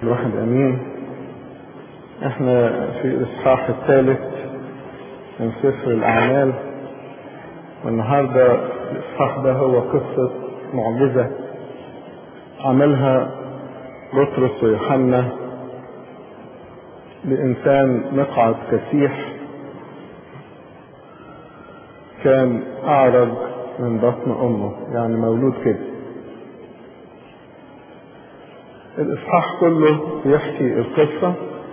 الواحد امين احنا في الاصحاح الثالث من سفر الاعمال والنهارده الاصحاح ده هو قصه معجزه عملها بطرس ويوحنا لانسان مقعد كسيح كان اعرج من بطن امه يعني مولود كده الاصحاح كله بيحكي القصة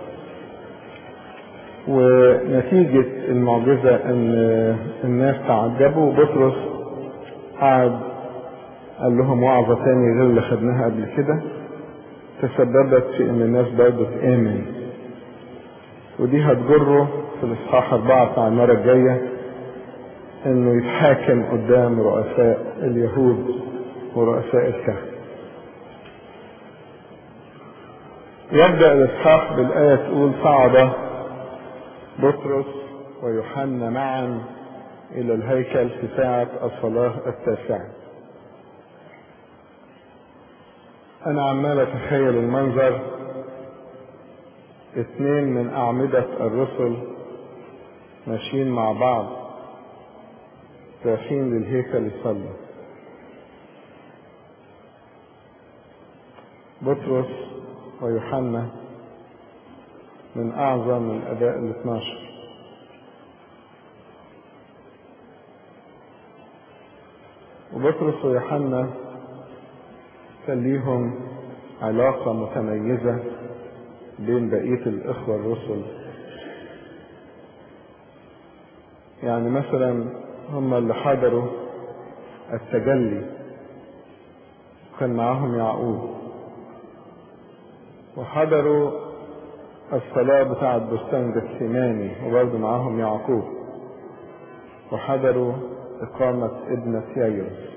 ونتيجة المعجزة ان الناس تعجبوا بطرس قعد قال لهم وعظة تاني غير اللي خدناها قبل كده تسببت في ان الناس برضه تآمن ودي هتجره في الاصحاح اربعة بتاع المرة الجاية انه يتحاكم قدام رؤساء اليهود ورؤساء الكهنة يبدأ الإصحاح بالآية تقول صعد بطرس ويوحنا معا إلى الهيكل في ساعة الصلاة التاسعة. أنا عمال أتخيل المنظر اثنين من أعمدة الرسل ماشيين مع بعض رايحين للهيكل يصلوا. بطرس ويوحنا من أعظم الأداء الاثناشر وبطرس ويوحنا كان ليهم علاقة متميزة بين بقية الإخوة الرسل يعني مثلا هم اللي حضروا التجلي كان معاهم يعقوب وحضروا الصلاة بتاعة بستان جثماني وبرضه معاهم يعقوب وحضروا إقامة ابنة يايرس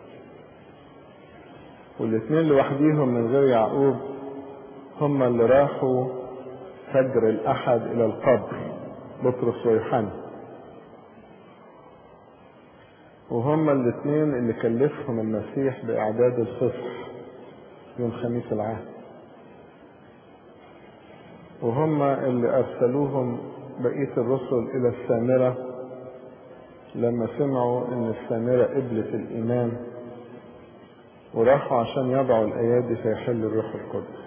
والاثنين لوحديهم من غير يعقوب هم اللي راحوا فجر الأحد إلى القبر بطرس ويوحنا وهم الاثنين اللي كلفهم المسيح بإعداد الفصح يوم خميس العهد وهم اللي أرسلوهم بقية الرسل إلى السامرة لما سمعوا إن السامرة قبلت الإيمان وراحوا عشان يضعوا الأيادي فيحل الروح القدس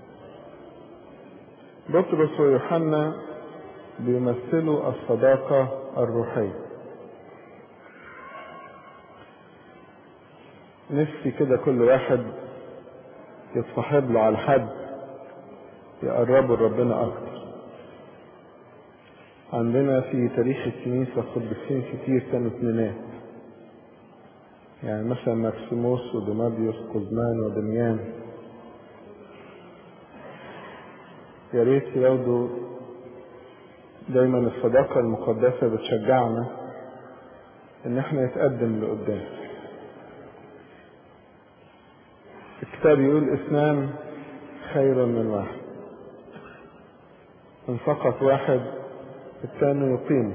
بطرس ويوحنا بيمثلوا الصداقة الروحية نفسي كده كل واحد يتصاحب له على حد يقربوا لربنا أكتر عندنا في تاريخ الكنيسة قديسين كتير كانوا اتنينات يعني مثلا ماكسيموس ودوماديوس قزمان ودميان يا ريت ياخدوا دايما الصداقة المقدسة بتشجعنا ان احنا نتقدم لقدام الكتاب يقول اثنان خير من واحد ان سقط واحد الثاني يقيم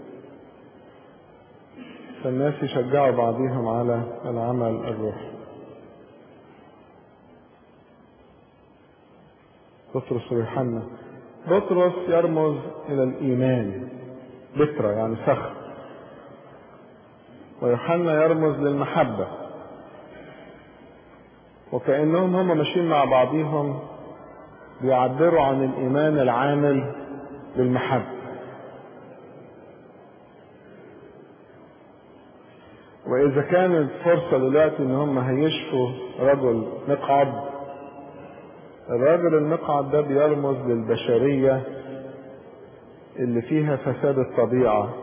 فالناس يشجعوا بعضهم على العمل الروحي بطرس ويوحنا بطرس يرمز الى الايمان بكرة يعني صخر ويوحنا يرمز للمحبة وكأنهم هم ماشيين مع بعضهم بيعبروا عن الإيمان العامل بالمحبة وإذا كانت فرصة دلوقتي إن هم هيشفوا رجل مقعد الراجل المقعد ده بيرمز للبشرية اللي فيها فساد الطبيعة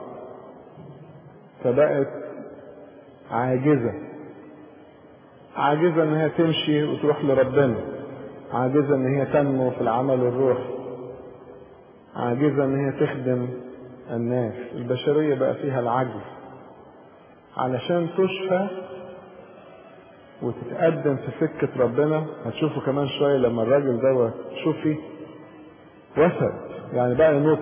فبقت عاجزة عاجزة إنها تمشي وتروح لربنا عاجزة ان هي تنمو في العمل الروحي عاجزة ان هي تخدم الناس البشرية بقى فيها العجز علشان تشفى وتتقدم في سكة ربنا هتشوفوا كمان شوية لما الراجل دوت شوفي وسد يعني بقى ينط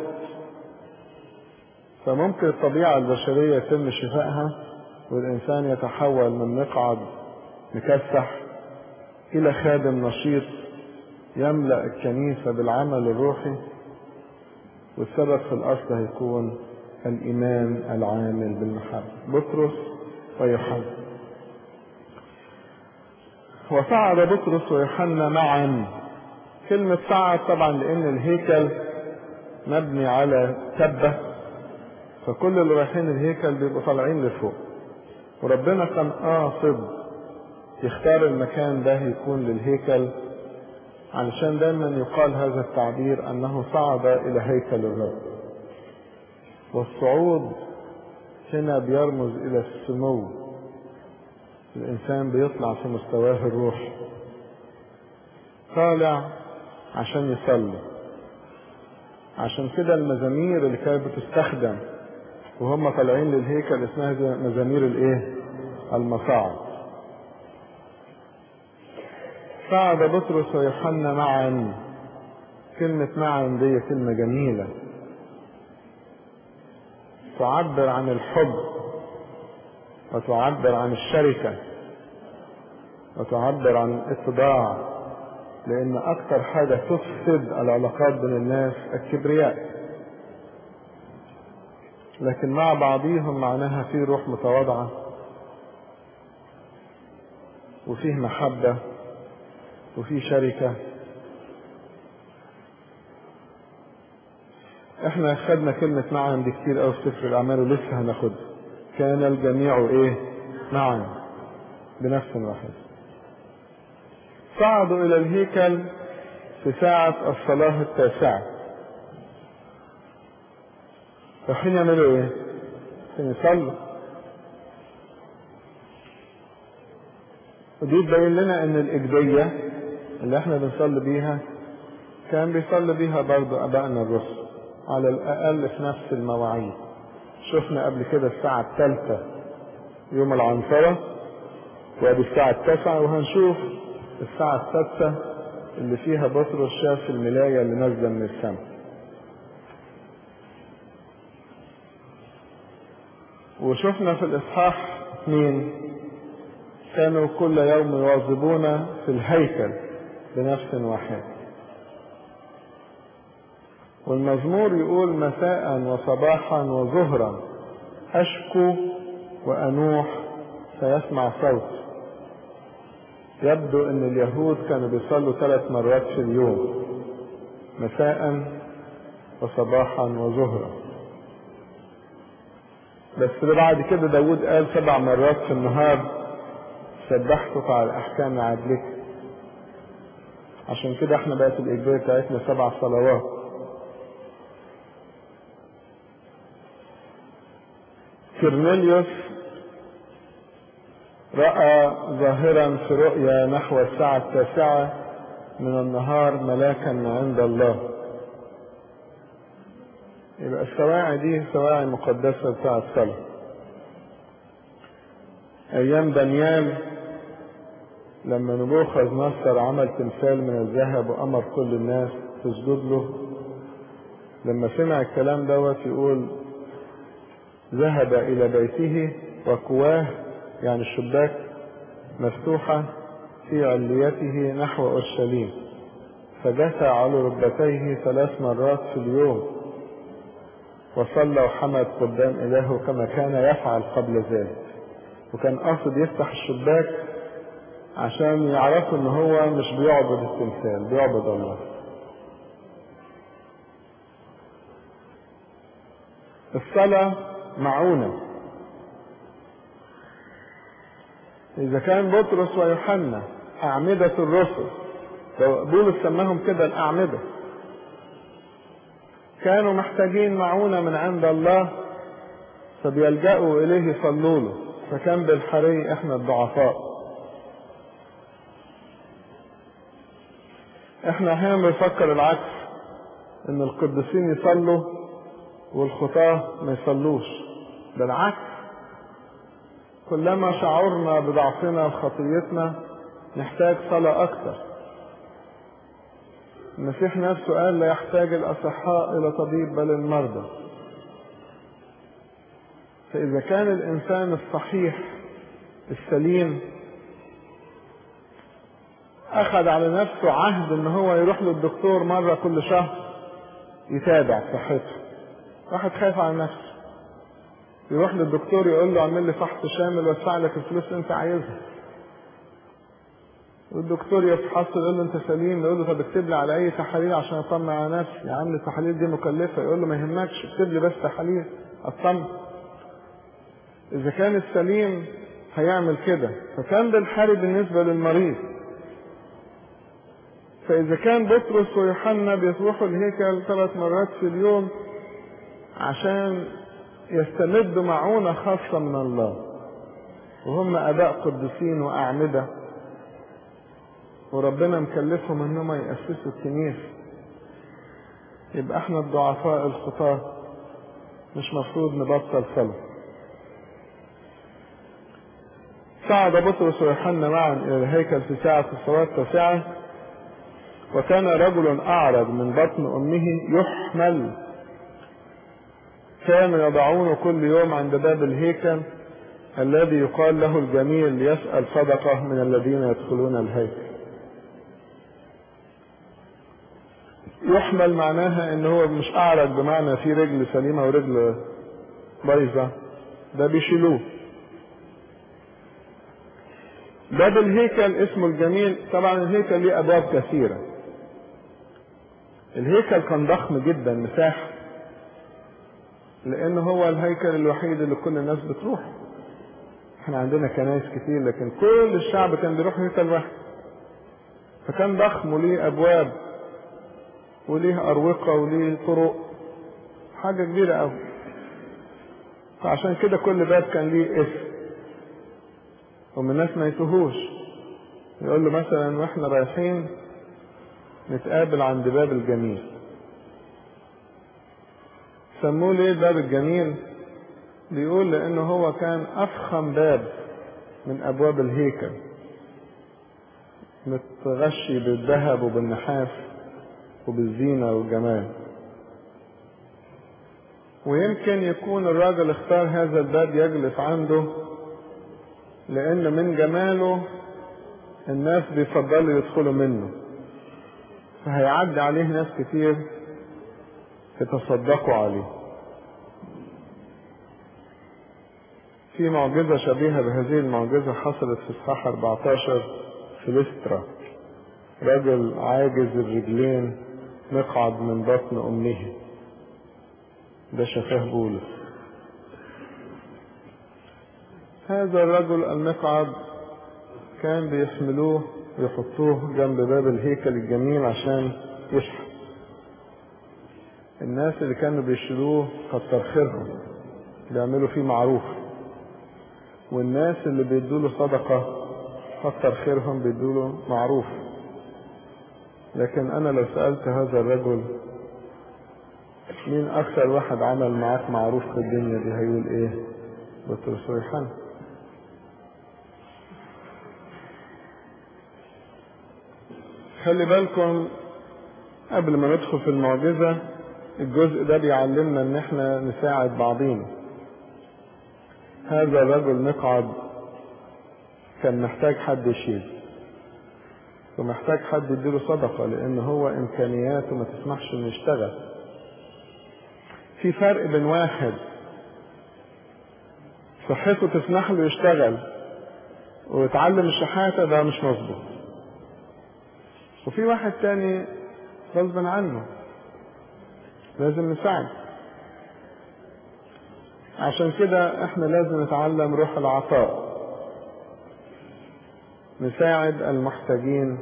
فممكن الطبيعة البشرية يتم شفائها والإنسان يتحول من مقعد مكسح إلى خادم نشيط يملأ الكنيسة بالعمل الروحي والسبب في الأصل هيكون الإيمان العامل بالمحبة بطرس ويوحنا وصعد بطرس ويوحنا معا كلمة صعد طبعا لأن الهيكل مبني على تبة فكل اللي رايحين الهيكل بيبقوا طالعين لفوق وربنا كان قاصد يختار المكان ده يكون للهيكل علشان دايما يقال هذا التعبير انه صعد الى هيكل الرب والصعود هنا بيرمز الى السمو الانسان بيطلع في مستواه الروحي طالع عشان يصلي عشان كده المزامير اللي كانت بتستخدم وهم طالعين للهيكل اسمها مزامير الايه المصاعد صعد بطرس ويوحنا معا كلمة معا دي كلمة جميلة تعبر عن الحب وتعبر عن الشركة وتعبر عن الاتباع لأن أكثر حاجة تفسد العلاقات بين الناس الكبرياء لكن مع بعضهم معناها في روح متواضعة وفيه محبة وفي شركة احنا خدنا كلمة معا دي كتير قوي في سفر الأعمال ولسه هناخدها كان الجميع ايه معا بنفس واحد صعدوا إلى الهيكل في ساعة الصلاة التاسعة رايحين يعملوا ايه؟ عشان يصلوا ودي تبين لنا ان الإجبية اللي احنا بنصلي بيها كان بيصلي بيها برضه ابائنا الرسل على الاقل في نفس المواعيد شفنا قبل كده الساعة الثالثة يوم العنصرة وادي الساعة التاسعة وهنشوف الساعة السادسة اللي فيها بطرس شاف الملاية اللي نازلة من السماء وشفنا في الإصحاح اثنين كانوا كل يوم يواظبون في الهيكل بنفس واحد والمزمور يقول مساء وصباحا وظهرا أشكو وأنوح فيسمع صوت يبدو أن اليهود كانوا بيصلوا ثلاث مرات في اليوم مساء وصباحا وظهرا بس بعد كده داود قال سبع مرات في النهار سبحتك على أحكام عدلك عشان كده احنا بقت الإجبارية بتاعتنا سبع صلوات كرنيليوس رأى ظاهرا في رؤيا نحو الساعة التاسعة من النهار ملاكا عند الله يبقى السواعي دي سواعي مقدسة بتاعة الصلاة أيام دانيال لما نبوخذ نصر عمل تمثال من الذهب وأمر كل الناس تسجد له لما سمع الكلام دوت يقول ذهب إلى بيته وكواه يعني الشباك مفتوحة في عليته نحو أورشليم فجثى على ركبتيه ثلاث مرات في اليوم وصلى وحمد قدام إلهه كما كان يفعل قبل ذلك وكان قاصد يفتح الشباك عشان يعرفوا ان هو مش بيعبد التمثال بيعبد الله الصلاة معونة إذا كان بطرس ويوحنا أعمدة الرسل بولس سماهم كده الأعمدة كانوا محتاجين معونة من عند الله فبيلجأوا إليه يصلوا له فكان بالحري إحنا الضعفاء إحنا أحيانا بنفكر العكس إن القديسين يصلوا والخطاة ما يصلوش بالعكس كلما شعرنا بضعفنا وخطيتنا نحتاج صلاة أكثر المسيح نفسه قال لا يحتاج الأصحاء إلى طبيب بل المرضى فإذا كان الإنسان الصحيح السليم اخذ على نفسه عهد ان هو يروح للدكتور مرة كل شهر يتابع صحته واحد خايف على نفسه يروح للدكتور يقول له اعمل لي فحص شامل وادفع لك الفلوس اللي انت عايزها والدكتور يفحص يقول له انت سليم يقول له طب اكتب لي على اي تحاليل عشان اطمن على نفسي يا عم التحاليل دي مكلفه يقول له ما يهمكش اكتب لي بس تحاليل اطمن اذا كان السليم هيعمل كده فكان ده الحل بالنسبه للمريض فاذا كان بطرس ويوحنا بيروحوا الهيكل ثلاث مرات في اليوم عشان يستمدوا معونة خاصة من الله وهم أباء قدسين وأعمدة وربنا مكلفهم انهم يأسسوا الكنيسة يبقى احنا الضعفاء الخطاة مش مفروض نبطل صلاة صعد بطرس ويوحنا معا الى الهيكل في ساعة الصلاة التاسعة وكان رجل اعرج من بطن امه يحمل كانوا يضعونه كل يوم عند باب الهيكل الذي يقال له الجميل يسأل صدقة من الذين يدخلون الهيكل يحمل معناها ان هو مش اعرج بمعنى في رجل سليمة ورجل بايظة ده بيشيلوه باب الهيكل اسمه الجميل طبعا الهيكل ليه ابواب كثيرة الهيكل كان ضخم جدا مساحة لان هو الهيكل الوحيد اللي كل الناس بتروح احنا عندنا كنايس كتير لكن كل الشعب كان بيروح هيكل واحد فكان ضخم وليه ابواب وليه اروقه وليه طرق حاجه كبيره قوي فعشان كده كل باب كان ليه اسم ومن الناس ما يتوهوش يقول له مثلا واحنا رايحين نتقابل عند باب الجميل سموه ليه الباب الجميل بيقول لانه هو كان افخم باب من ابواب الهيكل متغشي بالذهب وبالنحاس وبالزينة والجمال ويمكن يكون الراجل اختار هذا الباب يجلس عنده لان من جماله الناس بيفضلوا يدخلوا منه فهيعدي عليه ناس كتير يتصدقوا عليه في معجزة شبيهة بهذه المعجزة حصلت في اصحاح 14 في لسترا رجل عاجز الرجلين مقعد من بطن أمه ده شفاه بولس هذا الرجل المقعد كان بيحملوه ويحطوه جنب باب الهيكل الجميل عشان يشحن الناس اللي كانوا بيشيلوه كتر خيرهم بيعملوا فيه معروف والناس اللي بيدوا له صدقة كتر خيرهم بيدوا له معروف لكن انا لو سألت هذا الرجل مين اكثر واحد عمل معاك معروف في الدنيا دي هيقول ايه بطرس ويوحنا خلي بالكم قبل ما ندخل في المعجزة الجزء ده بيعلمنا ان احنا نساعد بعضينا هذا الرجل مقعد كان محتاج حد يشيل ومحتاج حد يديله صدقة لان هو امكانياته ما تسمحش انه يشتغل في فرق بين واحد صحته تسمح له يشتغل ويتعلم الشحاتة ده مش مظبوط وفي واحد تاني غصب عنه لازم نساعد عشان كده احنا لازم نتعلم روح العطاء نساعد المحتاجين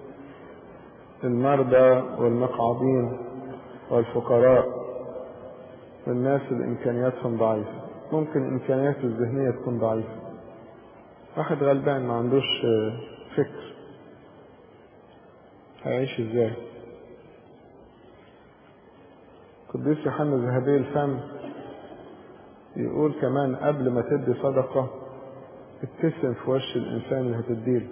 المرضى والمقعدين والفقراء والناس اللي امكانياتهم ضعيفة ممكن امكانياته الذهنية تكون ضعيفة واحد غلبان ما عندوش فكر هيعيش ازاي قديس يوحنا ذهبي الفم يقول كمان قبل ما تدي صدقة ابتسم في وش الإنسان اللي هتديله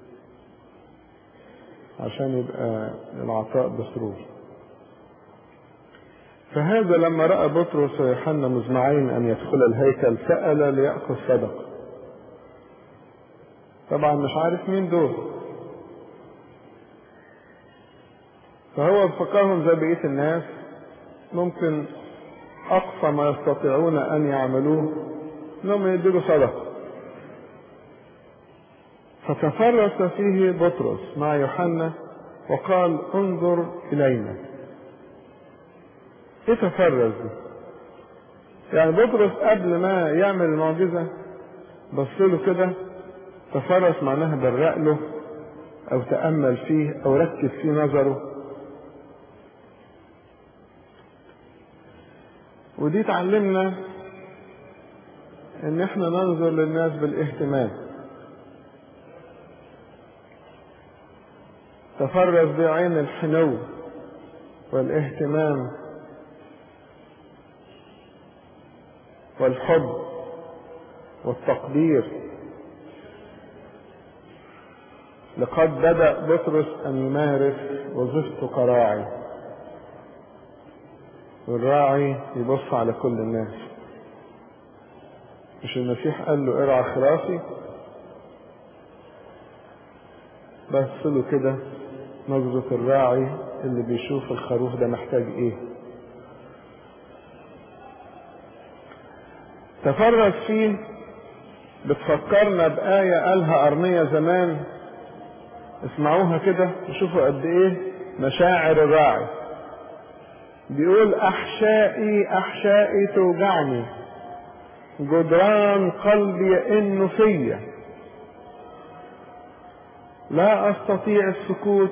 عشان يبقى العطاء بسرور فهذا لما رأى بطرس ويوحنا مزمعين أن يدخل الهيكل سأل ليأخذ صدقة طبعا مش عارف مين دول فهو فكرهم زي بقية الناس ممكن أقصى ما يستطيعون أن يعملوه إنهم يديله صدقة فتفرس فيه بطرس مع يوحنا وقال انظر إلينا ايه تفرس دي يعني بطرس قبل ما يعمل المعجزة بص له كده تفرس معناها برق له او تأمل فيه او ركز في نظره ودي تعلمنا ان احنا ننظر للناس بالاهتمام تفرس بعين الحنو والاهتمام والحب والتقدير لقد بدأ بطرس أن يمارس وظيفته كراعي والراعي يبص على كل الناس مش المسيح قال له ارعى خرافي بس له كده نظرة الراعي اللي بيشوف الخروف ده محتاج ايه تفرس فيه بتفكرنا بآية قالها أرمية زمان اسمعوها كده وشوفوا قد ايه مشاعر الراعي بيقول احشائي احشائي توجعني جدران قلبي يئن فيا لا استطيع السكوت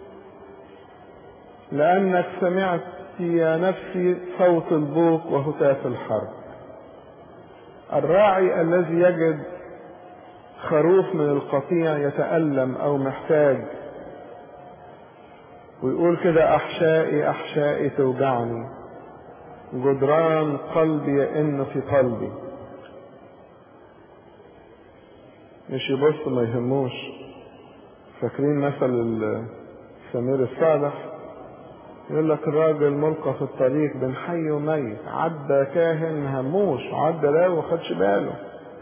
لانك سمعت يا نفسي صوت البوق وهتاف الحرب الراعي الذي يجد خروف من القطيع يتألم أو محتاج ويقول كده أحشائي أحشائي توجعني جدران قلبي يئن في قلبي مش يبص ما يهموش فاكرين مثل سمير الصالح يقول لك الراجل ملقى في الطريق بين حي وميت عدى كاهن هموش عدى لا وخدش باله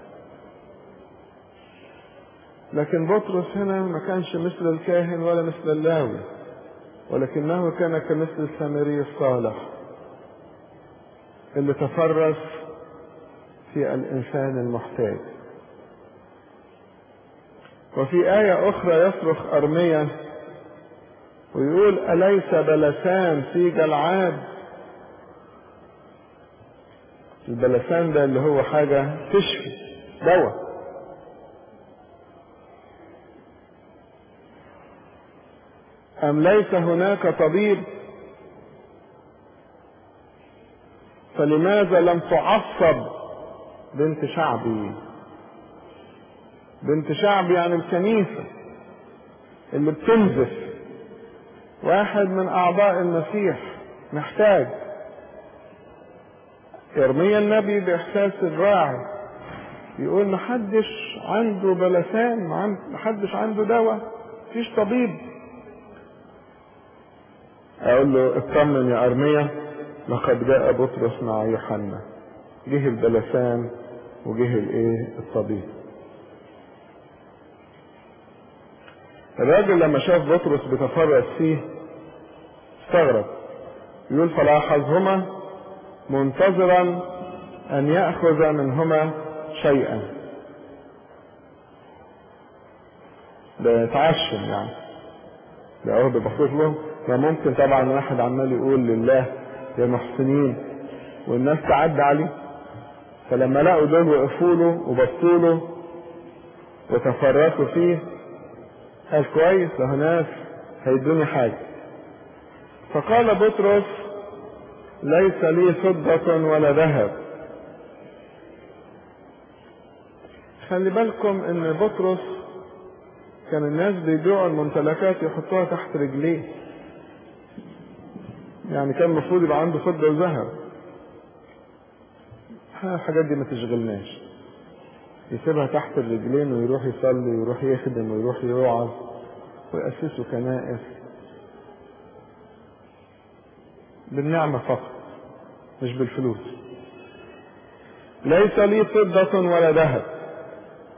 لكن بطرس هنا ما كانش مثل الكاهن ولا مثل اللاوي ولكنه كان كمثل السامري الصالح اللي تفرس في الإنسان المحتاج وفي آية أخرى يصرخ أرميا ويقول أليس بلسان في جلعاد البلسان ده اللي هو حاجة تشفي دواء أم ليس هناك طبيب فلماذا لم تعصب بنت شعبي بنت شعبي يعني الكنيسة اللي بتنزف واحد من أعضاء المسيح محتاج يرمي النبي بإحساس الراعي يقول محدش عنده بلسان محدش عنده دواء مفيش طبيب اقول له اطمن يا ارميا لقد جاء بطرس مع يوحنا جه البلسان وجه الايه الطبيب الراجل لما شاف بطرس بيتفرس فيه استغرب يقول فلاحظهما منتظرا ان ياخذ منهما شيئا ده يتعشم يعني ده هو بيبصص له ما ممكن طبعا واحد عمال يقول لله يا محسنين والناس تعدى عليه فلما لقوا دول وقفوا له وبصوا له وتفرقوا فيه قال كويس له ناس هيدوني حاجة فقال بطرس ليس لي فضة ولا ذهب خلي بالكم ان بطرس كان الناس بيبيعوا الممتلكات يحطوها تحت رجليه يعني كان المفروض يبقى عنده فضة وذهب الحاجات دي ما تشغلناش يسيبها تحت الرجلين ويروح يصلي ويروح يخدم ويروح يوعظ ويأسسوا كنائس بالنعمة فقط مش بالفلوس ليس لي فضة ولا ذهب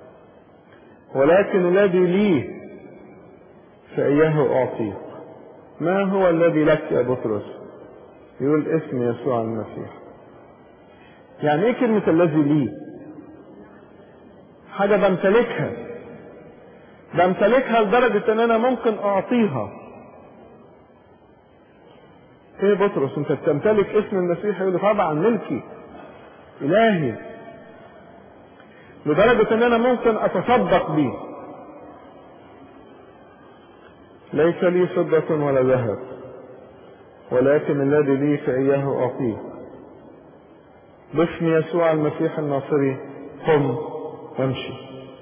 ولكن الذي لي فإياه أعطيك ما هو الذي لك يا بطرس يقول اسم يسوع المسيح يعني ايه كلمة الذي لي حاجة بمتلكها بمتلكها لدرجة ان انا ممكن اعطيها ايه بطرس انت بتمتلك اسم المسيح يقول طبعا ملكي الهي لدرجة ان انا ممكن اتصدق بيه ليس لي فضة ولا ذهب ولكن الذي لي فإياه أعطيه باسم يسوع المسيح الناصري قم وامشي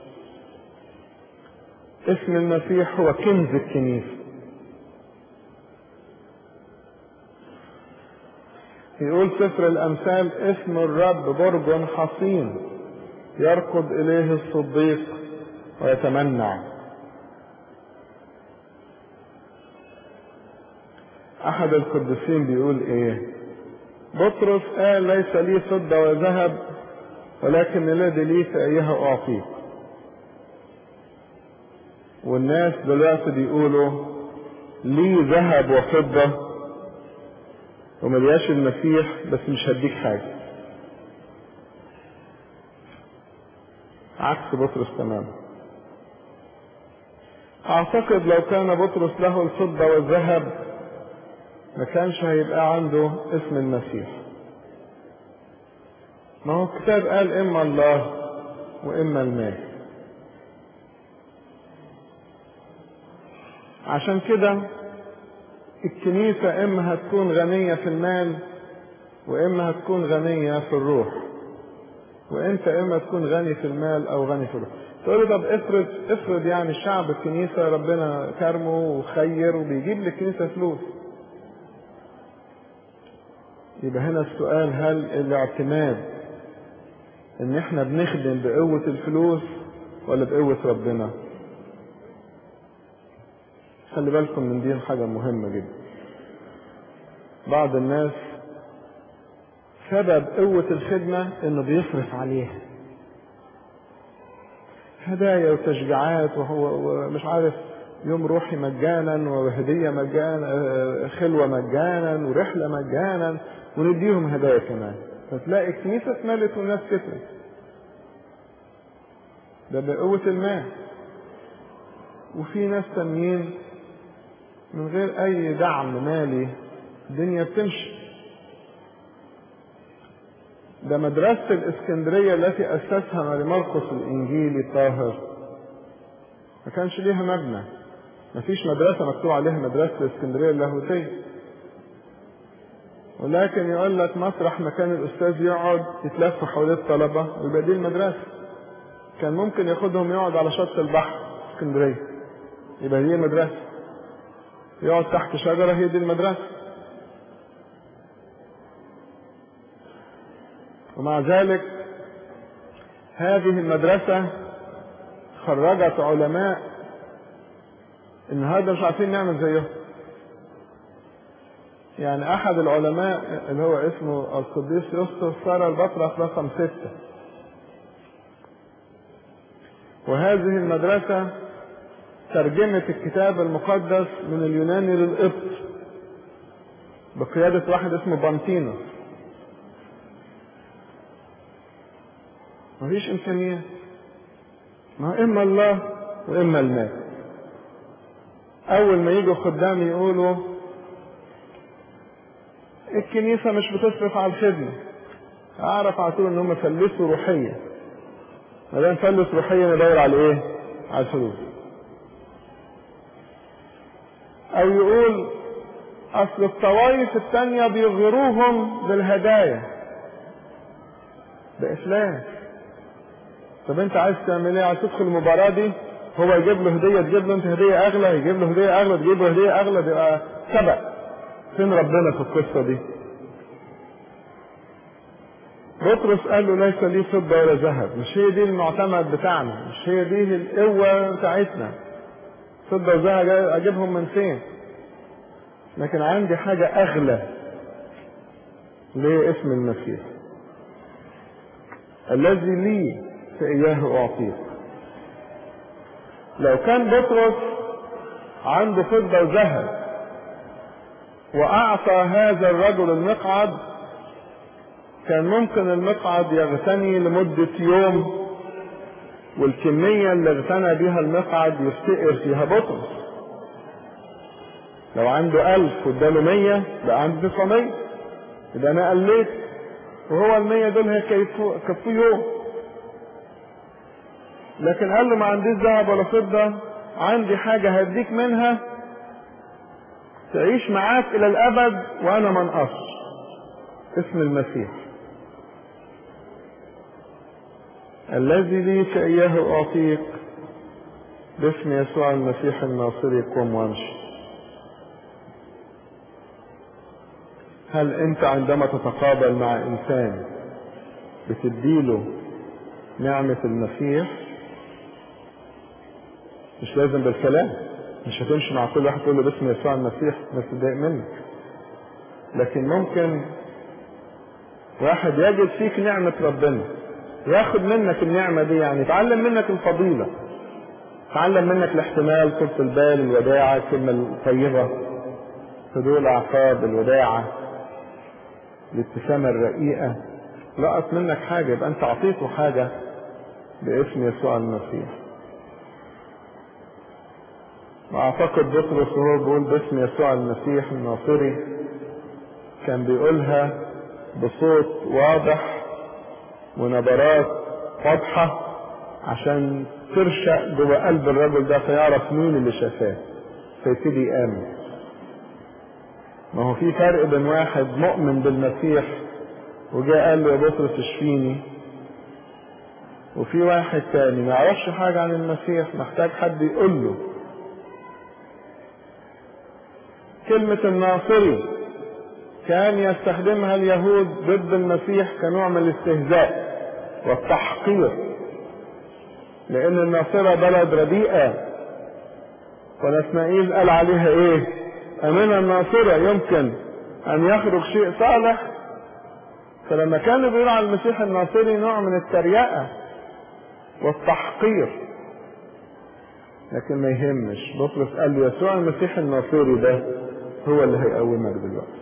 اسم المسيح هو كنز الكنيسة يقول سفر الأمثال اسم الرب برج حصين يركض إليه الصديق ويتمنع أحد القديسين بيقول إيه بطرس قال ليس لي فضة وذهب ولكن الذي لي فإياه أعطيك والناس دلوقتي بيقولوا لي ذهب وفضة وملياش المسيح بس مش هديك حاجة عكس بطرس تماما اعتقد لو كان بطرس له الفضة والذهب ما كانش هيبقى عنده اسم المسيح ما هو الكتاب قال اما الله واما المال عشان كده الكنيسة اما هتكون غنية في المال واما هتكون غنية في الروح وانت اما تكون غني في المال او غني في الروح تقول لي طب افرض افرض يعني الشعب الكنيسة ربنا كرمه وخير وبيجيب للكنيسة فلوس يبقى هنا السؤال هل الاعتماد ان احنا بنخدم بقوة الفلوس ولا بقوة ربنا خلي بالكم من دي حاجة مهمة جدا بعض الناس سبب قوة الخدمة انه بيصرف عليها هدايا وتشجيعات وهو ومش عارف يوم روحي مجانا وهدية مجانا خلوة مجانا ورحلة مجانا ونديهم هدايا كمان فتلاقي الكنيسة اتملت والناس كترت ده بقوة المال وفي ناس تانيين من غير أي دعم مالي الدنيا بتمشي ده مدرسة الإسكندرية التي أسسها ماري مرقس الإنجيلي الطاهر ما كانش ليها مبنى ما فيش مدرسة مكتوب عليها مدرسة الإسكندرية اللاهوتية ولكن يقول لك مسرح مكان الأستاذ يقعد يتلف حوالين الطلبة ويبقى دي المدرسة كان ممكن ياخدهم يقعد على شط البحر اسكندرية يبقى دي المدرسة يقعد تحت شجرة هي دي المدرسة ومع ذلك هذه المدرسة خرجت علماء النهارده مش عارفين نعمل زيهم يعني احد العلماء اللي هو اسمه القديس يوسف صار البطرس رقم ستة وهذه المدرسة ترجمت الكتاب المقدس من اليوناني للقبط بقيادة واحد اسمه بانتينوس مفيش امكانيات ما اما الله واما المال اول ما يجوا خدام يقولوا الكنيسة مش بتصرف على الخدمة اعرف على طول ان هم فلسوا روحيا ما دام فلس روحيا يدور على ايه؟ على الفلوس او يقول اصل الطوائف التانية بيغروهم بالهدايا ده افلاس طب انت عايز تعمل ايه عايز تدخل المباراة دي هو يجيب له هدية تجيب له انت هدية اغلى يجيب له هدية اغلى تجيب له هدية اغلى تبقى سبق فين ربنا في القصة دي بطرس قال له ليس لي فضة ولا ذهب مش هي دي المعتمد بتاعنا مش هي دي القوة بتاعتنا فضة وذهب اجيبهم من فين لكن عندي حاجة اغلى ليه اسم المسيح الذي لي فإياه أعطيك لو كان بطرس عنده فضة وذهب واعطى هذا الرجل المقعد كان ممكن المقعد يغتني لمدة يوم والكمية اللي اغتنى بها المقعد يفتقر فيها بطرس لو عنده ألف واداله مية بقى عنده تسعمية يبقى أنا قليت وهو المية دول هيكفوه يوم لكن قال له ما عنديش ذهب ولا فضة عندي حاجة هديك منها تعيش معاك إلى الأبد وأنا ما انقصش اسم المسيح الذي لي فإياه أعطيك باسم يسوع المسيح الناصري قم وامشي هل انت عندما تتقابل مع انسان بتديله نعمة المسيح مش لازم بالكلام مش هتمشي مع كل واحد تقول له باسم يسوع المسيح ما تضايق منك لكن ممكن واحد يجد فيك نعمة ربنا ياخد منك النعمة دي يعني يتعلم منك الفضيلة يتعلم منك الاحتمال طولة البال الوداعة الكلمة الطيبة هدوء الأعصاب الوداعة الابتسامة الرقيقة لقط منك حاجة يبقى أنت أعطيته حاجة باسم يسوع المسيح وأعتقد بطرس وهو بيقول باسم يسوع المسيح الناصري كان بيقولها بصوت واضح ونبرات واضحة عشان ترشق جوه قلب الرجل ده فيعرف مين اللي شافاه فيبتدي يآمن ما هو في فرق بين واحد مؤمن بالمسيح وجاء قال له يا بطرس اشفيني وفي واحد تاني ما يعرفش حاجة عن المسيح محتاج حد يقول له كلمة الناصري كان يستخدمها اليهود ضد المسيح كنوع من الاستهزاء والتحقير لأن الناصرة بلد رديئة ونسمائيل قال عليها ايه أمين الناصرة يمكن أن يخرج شيء صالح فلما كانوا بيقولوا على المسيح الناصري نوع من التريقة والتحقير لكن ما يهمش بطرس قال له يسوع المسيح الناصري ده هو اللي هيقومك دلوقتي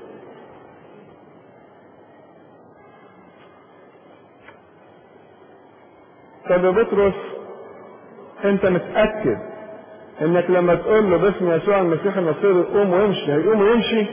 طب يا بطرس انت متأكد انك لما تقول له باسم يسوع المسيح الناصري قوم وامشي هيقوم ويمشي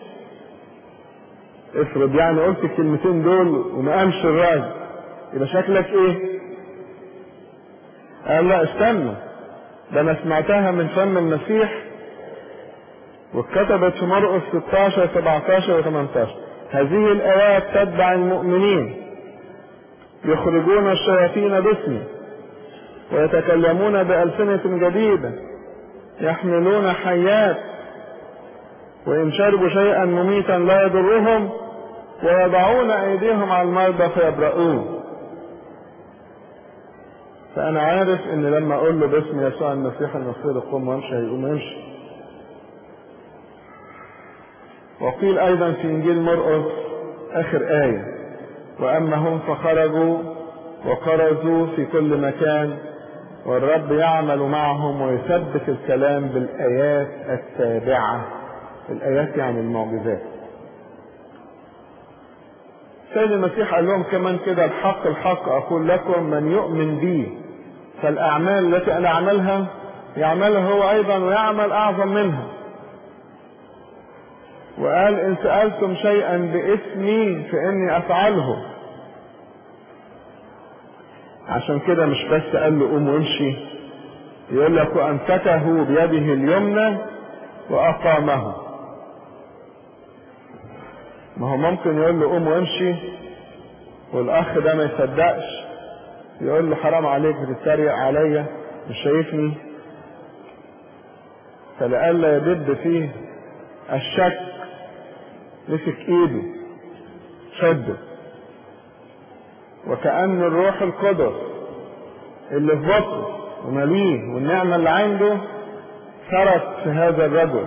افرض يعني قلت الكلمتين دول وما قامش الراجل يبقى شكلك ايه قال لا استنى ده انا سمعتها من فم المسيح واتكتبت في مرقس 16 17 و 18 هذه الايات تتبع المؤمنين يخرجون الشياطين باسمي ويتكلمون بألسنة جديدة يحملون حيات وإن شربوا شيئا مميتا لا يضرهم ويضعون أيديهم على المرضى فيبرؤون فأنا عارف إن لما أقول له باسم يسوع المسيح النصير قم وامشي هيقوم يمشي وقيل أيضا في إنجيل مرقس آخر آية وأما هم فخرجوا وكرزوا في كل مكان والرب يعمل معهم ويثبت الكلام بالآيات التابعة الآيات يعني المعجزات سيد المسيح قال لهم كمان كده الحق الحق أقول لكم من يؤمن بي فالأعمال التي أنا أعملها يعملها هو أيضا ويعمل أعظم منها وقال إن سألتم شيئا باسمي فإني أفعله عشان كده مش بس قال له قوم وامشي يقول لك وأمسكه بيده اليمنى وأقامه ما هو ممكن يقول له قوم وامشي والأخ ده ما يصدقش يقول له حرام عليك بتتريق عليا مش شايفني فلئلا يدب فيه الشك مسك ايده شده وكأن الروح القدس اللي في بطنه ومليه والنعمة اللي عنده سرت في هذا الرجل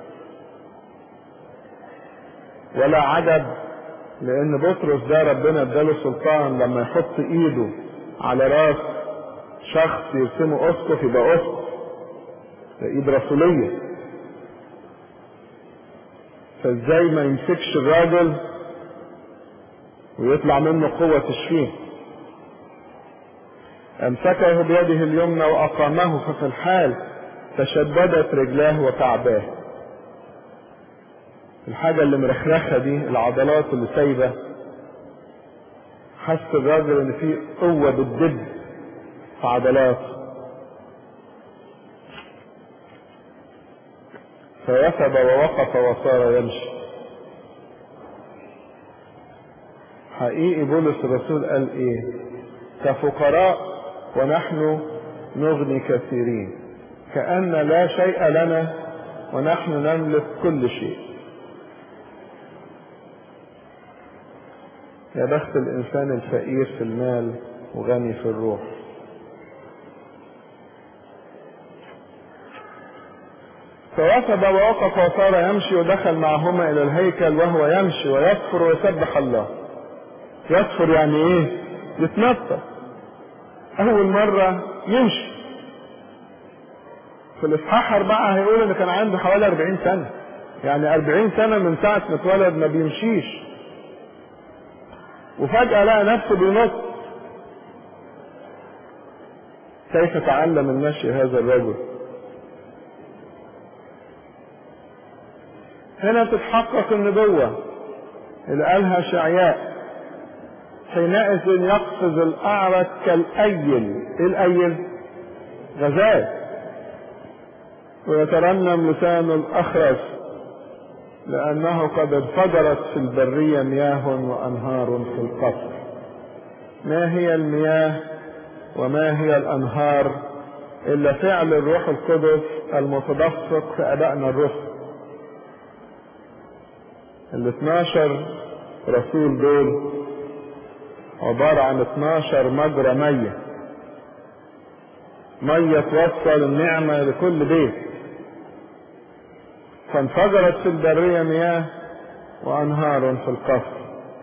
ولا عجب لأن بطرس ده ربنا اداله سلطان لما يحط ايده على راس شخص يرسمه اسقف يبقى اسقف ده ايد رسوليه فازاي ما يمسكش الراجل ويطلع منه قوة تشفيه امسكه بيده اليمنى واقامه ففي الحال تشددت رجلاه وكعباه الحاجة اللي مرخرخة دي العضلات اللي سايبة حس الراجل ان في قوة بتدب في عضلاته فوثب ووقف وصار يمشي حقيقي بولس الرسول قال ايه كفقراء ونحن نغني كثيرين كأن لا شيء لنا ونحن نملك كل شيء يا بخت الإنسان الفقير في المال وغني في الروح فوثب ووقف وصار يمشي ودخل معهما إلى الهيكل وهو يمشي ويصفر ويسبح الله يصفر يعني إيه؟ يتنطط أول مرة يمشي في الإصحاح أربعة هيقول إن كان عنده حوالي 40 سنة يعني 40 سنة من ساعة ما اتولد ما بيمشيش وفجأة لقى نفسه بينط كيف تعلم المشي هذا الرجل هنا تتحقق النبوة اللي قالها شعياء حينئذ يقفز الأعرج كالأيل إيه الأيل غزال ويترنم لسان الأخرس لأنه قد انفجرت في البرية مياه وأنهار في القصر ما هي المياه وما هي الأنهار إلا فعل الروح القدس المتدفق في أبائنا الرسل ال 12 رسول دول عبارة عن 12 مجرى مية مية توصل النعمة لكل بيت فانفجرت في البرية مياه وأنهار في القصر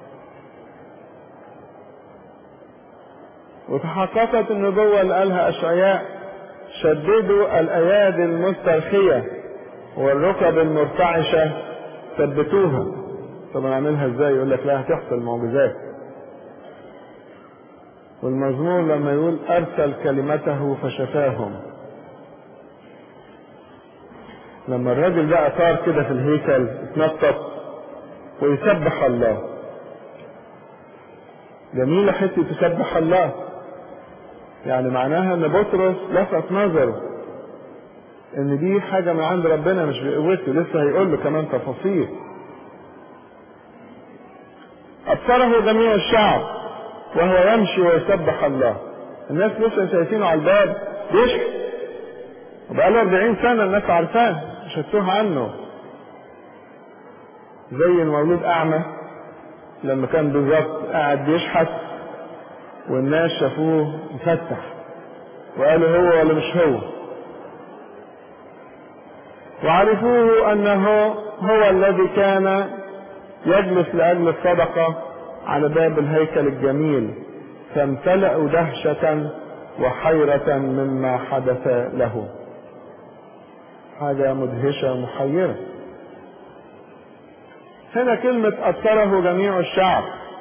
وتحققت النبوة اللي قالها أشعياء شددوا الأيادي المسترخية والركب المرتعشة ثبتوها طب نعملها ازاي يقول لك لا هتحصل معجزات والمزمور لما يقول أرسل كلمته فشفاهم لما الراجل بقى طار كده في الهيكل اتنطط ويسبح الله جميلة حتة تسبح الله يعني معناها ان بطرس لفت نظره ان دي حاجة من عند ربنا مش بقوته لسه هيقول له كمان تفاصيل أبصره جميع الشعب وهو يمشي ويسبح الله الناس لسه شايفينه على الباب بيشكي وبقى له 40 سنة الناس عارفاه مش هتوه عنه زي المولود أعمى لما كان بالظبط قاعد بيشحت والناس شافوه مفتح وقالوا هو ولا مش هو وعرفوه أنه هو الذي كان يجلس لأجل الصدقة على باب الهيكل الجميل فامتلأوا دهشة وحيرة مما حدث له حاجة مدهشة محيرة هنا كلمة أثره جميع الشعب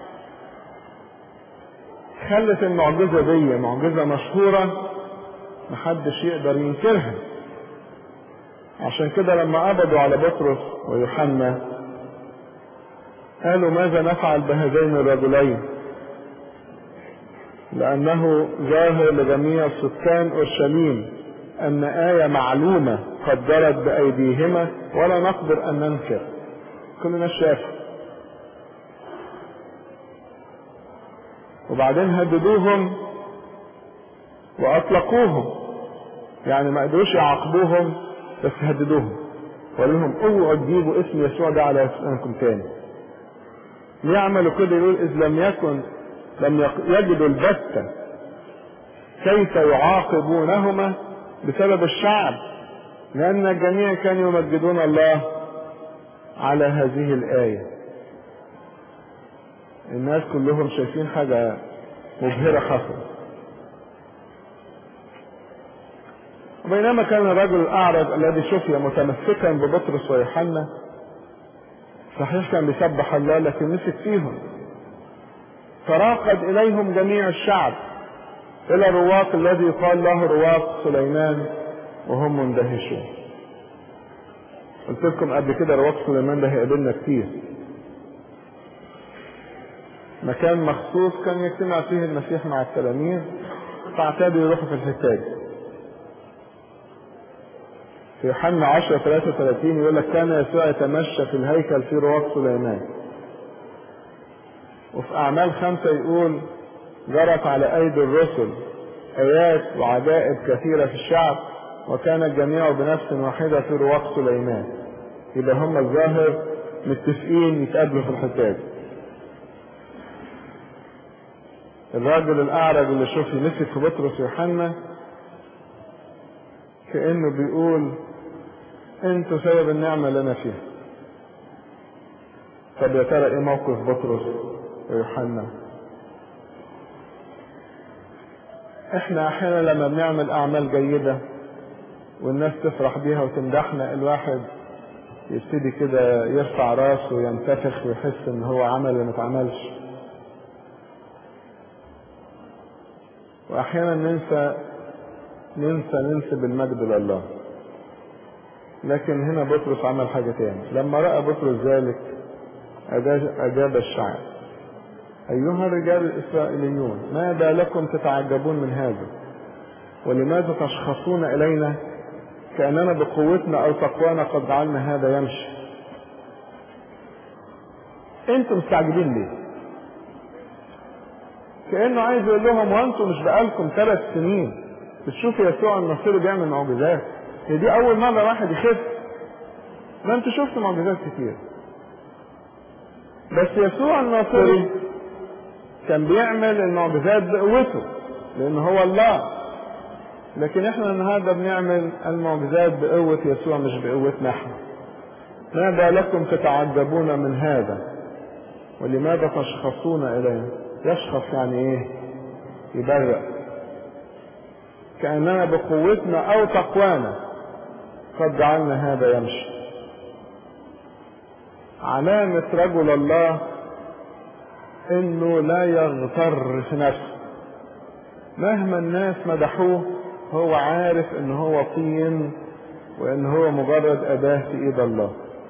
خلت المعجزة دي معجزة مشهورة محدش يقدر ينكرها عشان كده لما قبضوا على بطرس ويوحنا قالوا ماذا نفعل بهذين الرجلين لأنه ظاهر لجميع سكان أورشليم أن آية معلومة قد جرت بأيديهما ولا نقدر أن ننكر كلنا شاف وبعدين هددوهم وأطلقوهم يعني ما قدروش يعاقبوهم بس هددوهم وقالوا لهم اوعوا تجيبوا اسم يسوع ده على اسمكم تاني يعملوا كده يقول إذ لم يكن لم يجدوا البتة كيف يعاقبونهما بسبب الشعب لأن الجميع كانوا يمجدون الله على هذه الآية الناس كلهم شايفين حاجة مبهرة حصلت وبينما كان الرجل الأعرج الذي شفي متمسكا ببطرس ويوحنا صحيح كان بيسبح الله لكن مسك فيهم تراقد إليهم جميع الشعب إلى الرواق الذي يقال له رواق سليمان وهم مندهشون قلت لكم قبل كده رواق سليمان ده هيقابلنا كتير مكان مخصوص كان يجتمع فيه المسيح مع التلاميذ فاعتادوا يروحوا في الحكاية في يوحنا 10 33 يقول لك كان يسوع يتمشى في الهيكل في رواق سليمان وفي أعمال خمسة يقول جرت على أيدي الرسل آيات وعجائب كثيرة في الشعب وكان الجميع بنفس واحدة في رواق سليمان يبقى هم الظاهر متفقين يتقابلوا في الحكاية الراجل الأعرج اللي شوف مسك في بطرس ويوحنا كأنه بيقول انتوا سبب النعمة اللي أنا فيها طب يا ترى ايه موقف بطرس ويوحنا احنا احيانا لما بنعمل اعمال جيدة والناس تفرح بيها وتمدحنا الواحد يبتدي كده يرفع راسه وينتفخ ويحس ان هو عمل اللي ما اتعملش واحيانا ننسى ننسى ننسب المجد لله لكن هنا بطرس عمل حاجة تاني لما رأى بطرس ذلك أجاب الشعب أيها الرجال الإسرائيليون ماذا لكم تتعجبون من هذا ولماذا تشخصون إلينا كأننا بقوتنا أو تقوانا قد جعلنا هذا يمشي انتم مستعجبين ليه كأنه عايز يقول لهم وانتم مش بقالكم ثلاث سنين بتشوفوا يسوع النصيري بيعمل معجزات هي دي أول مرة واحد يخف ما انتوا شفتوا معجزات كتير بس يسوع الناصري كان بيعمل المعجزات بقوته لان هو الله لكن احنا النهارده بنعمل المعجزات بقوة يسوع مش بقوتنا احنا ماذا لكم تتعجبون من هذا ولماذا تشخصون اليه يشخص يعني ايه يبرق كأننا بقوتنا او تقوانا قد جعلنا هذا يمشي علامة رجل الله انه لا يغتر في نفسه مهما الناس مدحوه هو عارف ان هو طين وان هو مجرد اداة في ايد الله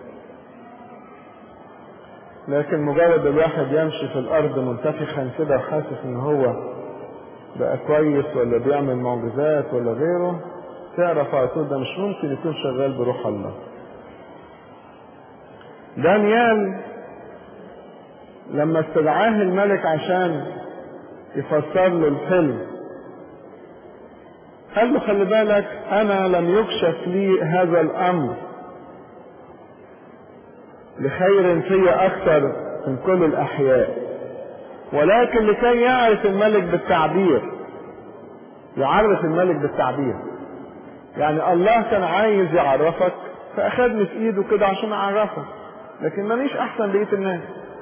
لكن مجرد الواحد يمشي في الارض منتفخا كده وحاسس ان هو بقى كويس ولا بيعمل معجزات ولا غيره تعرف على طول ده مش ممكن يكون شغال بروح الله دانيال لما استدعاه الملك عشان يفسر له الحلم قال له خلي بالك انا لم يكشف لي هذا الامر لخير في اكثر من كل الاحياء ولكن لكي يعرف الملك بالتعبير يعرف الملك بالتعبير يعني الله كان عايز يعرفك فاخدني في ايده كده عشان اعرفك لكن مانيش احسن بقيه الناس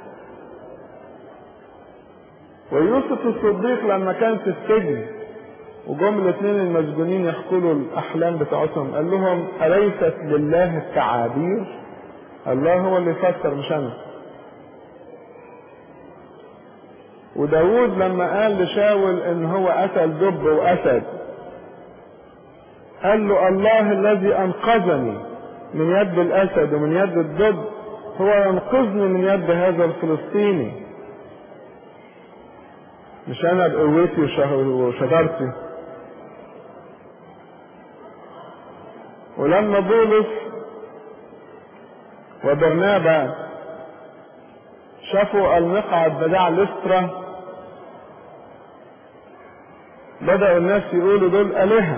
ويوسف الصديق لما كان في السجن وجم الاثنين المسجونين يحكوا له الاحلام بتاعتهم قال لهم اليست لله التعابير الله هو اللي يفسر مش انا وداود لما قال لشاول ان هو قتل دب واسد قال له الله الذي انقذني من يد الاسد ومن يد الدب هو ينقذني من يد هذا الفلسطيني مش انا بقوتي وشجرتي ولما بولس وبرنابا شافوا المقعد بتاع لسترا بدأوا الناس يقولوا دول آلهة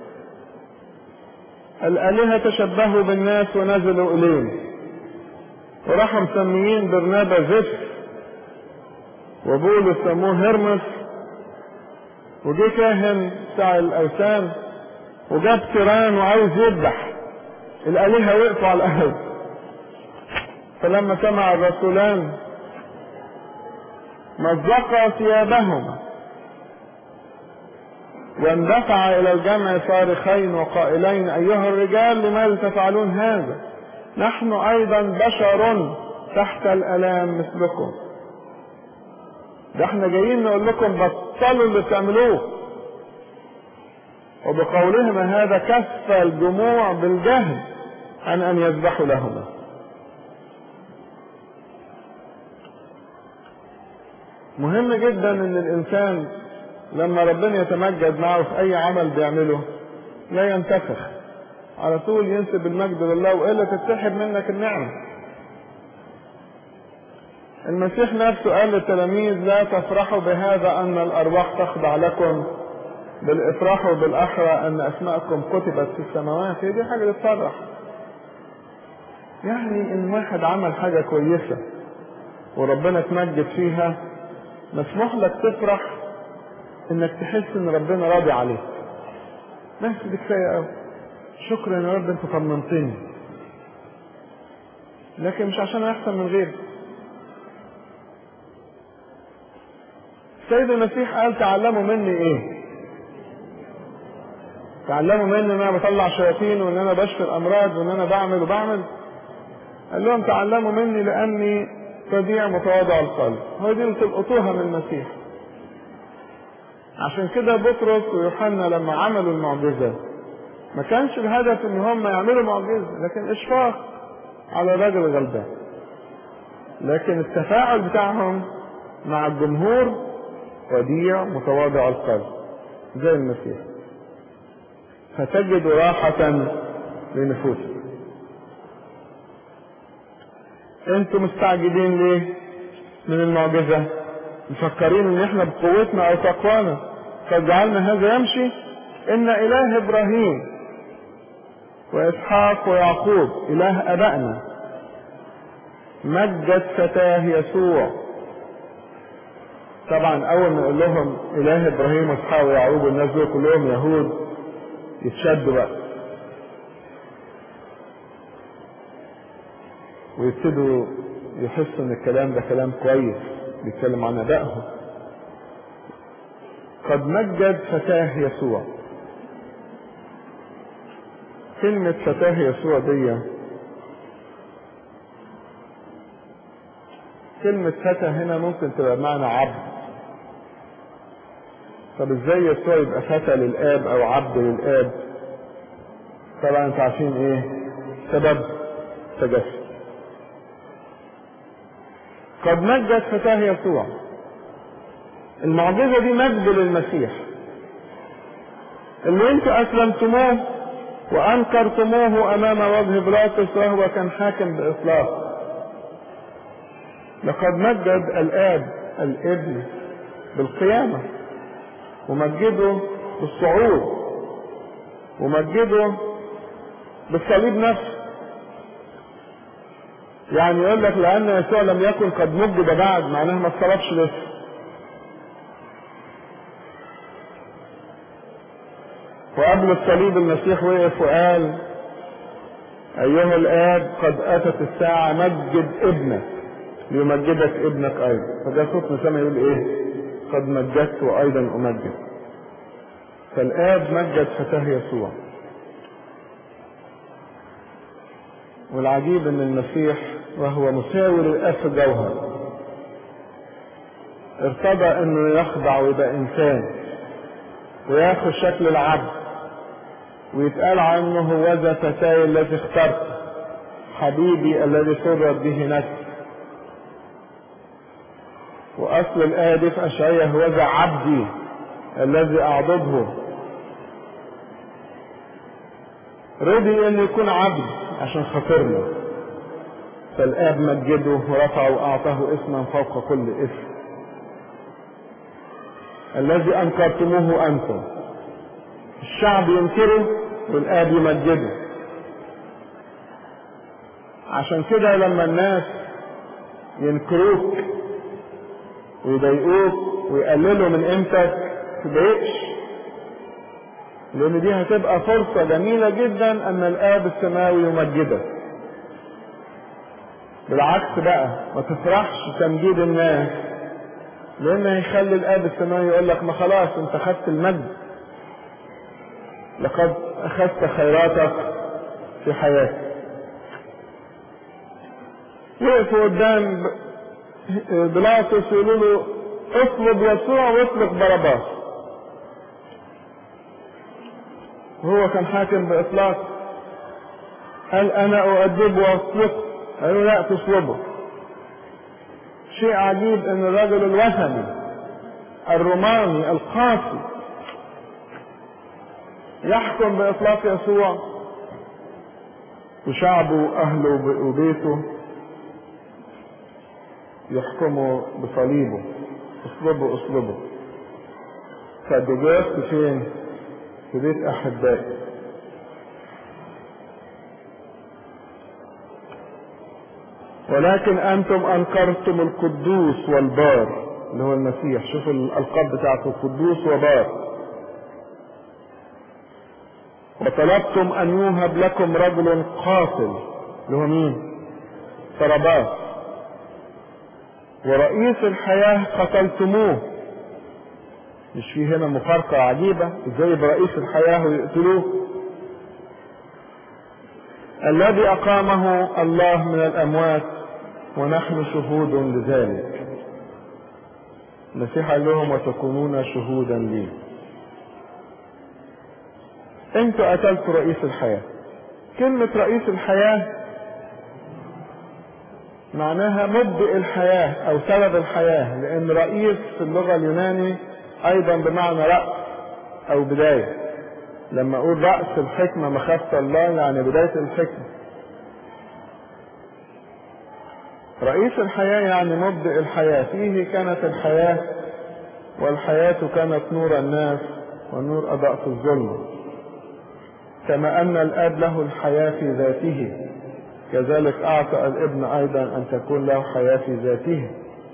الآلهة تشبهوا بالناس ونزلوا إليهم وراحوا مسميين برنابا زفت وبولس سموه هرمس وجه كاهن بتاع الاوثان وجاب تيران وعاوز يذبح الالهه وقفوا على الارض فلما سمع الرسولان مزقا ثيابهما واندفع الى الجمع صارخين وقائلين ايها الرجال لماذا تفعلون هذا نحن ايضا بشر تحت الالام مثلكم ده احنا جايين نقول لكم بطلوا اللي بتعملوه وبقولهم هذا كف الجموع بالجهل عن ان يذبحوا لهما مهم جدا ان الانسان لما ربنا يتمجد معه في اي عمل بيعمله لا ينتفخ على طول ينسب المجد لله والا تتسحب منك النعمه المسيح نفسه قال للتلاميذ لا تفرحوا بهذا ان الارواح تخضع لكم بل افرحوا بالاحرى ان اسماءكم كتبت في السماوات هي دي حاجه تفرح يعني ان واحد عمل حاجه كويسه وربنا تمجد فيها مسموح لك تفرح انك تحس ان ربنا راضي عليك بس دي كفايه قوي شكرا يا رب انت طمنتني لكن مش عشان احسن من غيري السيد المسيح قال تعلموا مني ايه تعلموا مني ان انا بطلع شياطين وان انا بشفي الامراض وان انا بعمل وبعمل قال لهم تعلموا مني لاني بديع متواضع القلب هو دي اللي تلقطوها من المسيح عشان كده بطرس ويوحنا لما عملوا المعجزة ما كانش الهدف ان هم يعملوا معجزة لكن اشفاق على الراجل الغلبان لكن التفاعل بتاعهم مع الجمهور وديع متواضع القلب زي المسيح فتجد راحة لنفوسك انتوا مستعجبين ليه من المعجزة مفكرين ان احنا بقوتنا او تقوانا قد جعلنا هذا يمشي ان اله ابراهيم واسحاق ويعقوب اله ابائنا مجد فتاه يسوع طبعا اول ما يقول لهم اله ابراهيم واسحاق ويعقوب والناس دول كلهم يهود يتشدوا بقى ويبتدوا يحسوا ان الكلام ده كلام كويس بيتكلم عن ابائهم قد مجد فتاه يسوع كلمة فتاه يسوع دي كلمة فتى هنا ممكن تبقى معنى عبد طب ازاي يسوع يبقى فتى للاب او عبد للاب طبعا انتوا عارفين ايه سبب تجسد قد مجد فتاه يسوع المعجزة دي مجد للمسيح اللي انتوا اسلمتموه وانكرتموه امام وجه بلاطس وهو كان حاكم باطلاق لقد مجد الاب الابن بالقيامة ومجده بالصعود ومجده بالصليب نفسه يعني يقول لك لان يسوع لم يكن قد مجد بعد معناه ما اتصلبش لسه وقبل الصليب المسيح وقف وقال ايها الاب قد اتت الساعه مجد ابنك ليمجدك ابنك ايضا فده صوت مسامع يقول ايه قد مجدت وايضا امجد فالاب مجد فتاه يسوع والعجيب ان المسيح وهو مساوي للاب في الجوهر ارتضى انه يخضع ويبقى انسان وياخذ شكل العبد ويتقال عنه هو ذا فتاي الذي اخترت حبيبي الذي سرت به نفسي واصل الايه دي في اشعياء هو ذا عبدي الذي اعبده رضي انه يكون عبد عشان خاطرنا فالاب مجده ورفعه واعطاه اسما فوق كل اسم الذي انكرتموه انتم الشعب ينكره والاب يمجده عشان كده لما الناس ينكروك ويضايقوك ويقللوا من قيمتك تضايقش لان دي هتبقى فرصة جميلة جدا ان الاب السماوي يمجدك بالعكس بقى ما تفرحش تمجيد الناس لان هيخلي الاب السماوي يقول لك ما خلاص انت خدت المجد لقد اخذت خيراتك في حياتك وقفوا قدام بيلاطس يقولوا له اطلب يسوع واطلق باراباس وهو كان حاكم باطلاق قال انا اؤدبه واطلقه قالوا لا تصلبه شيء عجيب ان الرجل الوثني الروماني القاسي يحكم باطلاق يسوع وشعبه واهله وبيته يحكموا بصليبه اصلبه اصلبه فالدجاج فين في بيت احبائي ولكن انتم انكرتم القدوس والبار اللي هو المسيح شوفوا الالقاب بتاعته قدوس وبار وطلبتم ان يوهب لكم رجل قاتل اللي هو مين طرباس ورئيس الحياة قتلتموه مش في هنا مفارقة عجيبة ازاي برئيس الحياة ويقتلوه الذي أقامه الله من الأموات ونحن شهود لذلك المسيح قال لهم وتكونون شهودا لي انتوا قتلتوا رئيس الحياة كلمة رئيس الحياة معناها مبدئ الحياة او سبب الحياة لان رئيس في اللغة اليوناني ايضا بمعنى رأس او بداية لما اقول رأس الحكمة مخافة الله يعني بداية الحكمة رئيس الحياة يعني مبدئ الحياة فيه كانت الحياة والحياة كانت نور الناس والنور أضاء في الظلمة كما أن الآب له الحياة في ذاته كذلك أعطى الابن أيضا أن تكون له حياة في ذاته